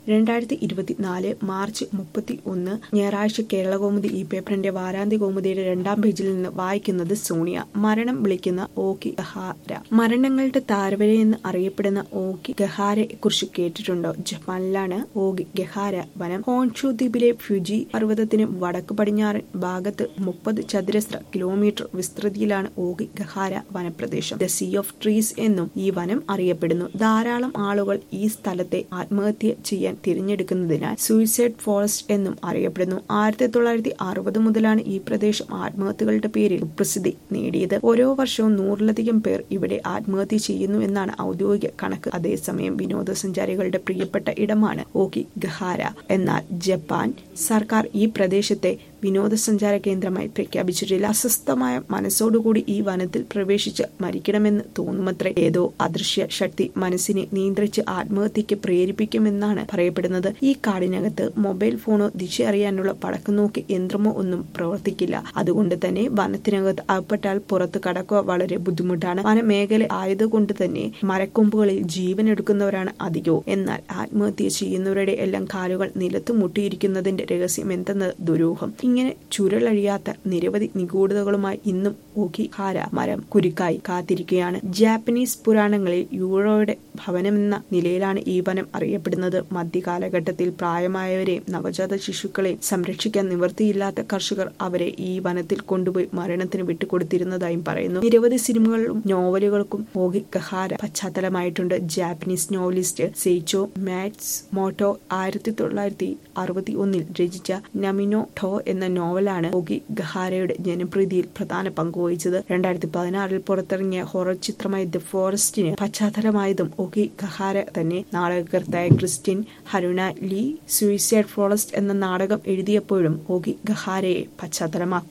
രണ്ടായിരത്തി ഇരുപത്തിനാല് മാർച്ച് മുപ്പത്തി ഒന്ന് ഞായറാഴ്ച കേരളകൗമുദി ഈ പേപ്പറിന്റെ വാരാന്ത്യ കൗമുദിയുടെ രണ്ടാം പേജിൽ നിന്ന് വായിക്കുന്നത് സോണിയ മരണം വിളിക്കുന്ന ഓക്കി ഗഹാര മരണങ്ങളുടെ താരവരയെന്ന് അറിയപ്പെടുന്ന ഓക്കി ഗഹാരയെ കുറിച്ച് കേട്ടിട്ടുണ്ടോ ജപ്പാനിലാണ് ഓഗി ഗഹാര വനം ഹോൺഷു ദ്വീപിലെ ഫ്യുജി പർവ്വതത്തിന് വടക്ക് പടിഞ്ഞാറൻ ഭാഗത്ത് മുപ്പത് ചതുരശ്ര കിലോമീറ്റർ വിസ്തൃതിയിലാണ് ഓഗി ഗഹാര വനപ്രദേശം ദ സീ ഓഫ് ട്രീസ് എന്നും ഈ വനം അറിയപ്പെടുന്നു ധാരാളം ആളുകൾ ഈ സ്ഥലത്തെ ആത്മഹത്യ ചെയ്യാൻ തിരഞ്ഞെടുക്കുന്നതിനാൽ സൂയിസൈഡ് ഫോറസ്റ്റ് എന്നും അറിയപ്പെടുന്നു ആയിരത്തി തൊള്ളായിരത്തി അറുപത് മുതലാണ് ഈ പ്രദേശം ആത്മഹത്യകളുടെ പേരിൽ പ്രസിദ്ധി നേടിയത് ഓരോ വർഷവും നൂറിലധികം പേർ ഇവിടെ ആത്മഹത്യ ചെയ്യുന്നു എന്നാണ് ഔദ്യോഗിക കണക്ക് അതേസമയം വിനോദസഞ്ചാരികളുടെ പ്രിയപ്പെട്ട ഇടമാണ് ഓക്കി ഗഹാര എന്നാൽ ജപ്പാൻ സർക്കാർ ഈ പ്രദേശത്തെ വിനോദസഞ്ചാര കേന്ദ്രമായി പ്രഖ്യാപിച്ചിട്ടില്ല അസ്വസ്ഥമായ മനസ്സോടുകൂടി ഈ വനത്തിൽ പ്രവേശിച്ച് മരിക്കണമെന്ന് തോന്നുമത്രേ ഏതോ അദൃശ്യ ശക്തി മനസ്സിനെ നിയന്ത്രിച്ച് ആത്മഹത്യക്ക് പ്രേരിപ്പിക്കുമെന്നാണ് പറയപ്പെടുന്നത് ഈ കാടിനകത്ത് മൊബൈൽ ഫോണോ ദിശ അറിയാനുള്ള പടക്കുനോക്കി യന്ത്രമോ ഒന്നും പ്രവർത്തിക്കില്ല അതുകൊണ്ട് തന്നെ വനത്തിനകത്ത് അകപ്പെട്ടാൽ പുറത്ത് കടക്കുക വളരെ ബുദ്ധിമുട്ടാണ് വനമേഖല ആയതുകൊണ്ട് തന്നെ മരക്കൊമ്പുകളിൽ ജീവൻ എടുക്കുന്നവരാണ് അധികവും എന്നാൽ ആത്മഹത്യ ചെയ്യുന്നവരുടെ എല്ലാം കാലുകൾ നിലത്ത് മുട്ടിയിരിക്കുന്നതിന്റെ രഹസ്യം എന്തെന്നത് ദുരൂഹം ഇങ്ങനെ ചുരുളഴിയാത്ത നിരവധി നിഗൂഢതകളുമായി ഇന്നും ഓഖിഹാര മരം കുരുക്കായി കാത്തിരിക്കുകയാണ് ജാപ്പനീസ് പുരാണങ്ങളിൽ യൂറോയുടെ ഭവനമെന്ന നിലയിലാണ് ഈ വനം അറിയപ്പെടുന്നത് മധ്യകാലഘട്ടത്തിൽ പ്രായമായവരെയും നവജാത ശിശുക്കളെയും സംരക്ഷിക്കാൻ നിവൃത്തിയില്ലാത്ത കർഷകർ അവരെ ഈ വനത്തിൽ കൊണ്ടുപോയി മരണത്തിന് വിട്ടുകൊടുത്തിരുന്നതായും പറയുന്നു നിരവധി സിനിമകളിലും നോവലുകൾക്കും ഓഗിഗഹാര പശ്ചാത്തലമായിട്ടുണ്ട് Japanese novelist Seicho Matsumoto ആയിരത്തി തൊള്ളായിരത്തി അറുപത്തി ഒന്നിൽ രചിച്ച നമിനോ ഠോ എന്ന നോവലാണ് ഓഗി ഗഹാരയുടെ ജനപ്രീതിയിൽ പ്രധാന പങ്കുവഹിച്ചത് രണ്ടായിരത്തി പതിനാറിൽ പുറത്തിറങ്ങിയ ഹൊറർ ചിത്രമായ ദ ഫോറസ്റ്റിന് പശ്ചാത്തലമായതും ഓഗി ഗഹാര തന്നെ നാടകകർത്തായ Christian Haruna Lee suicide forest എന്ന നാടകം എഴുതിയപ്പോഴും ഓഗി ഗഹാരയെ പശ്ചാത്തലമാക്കി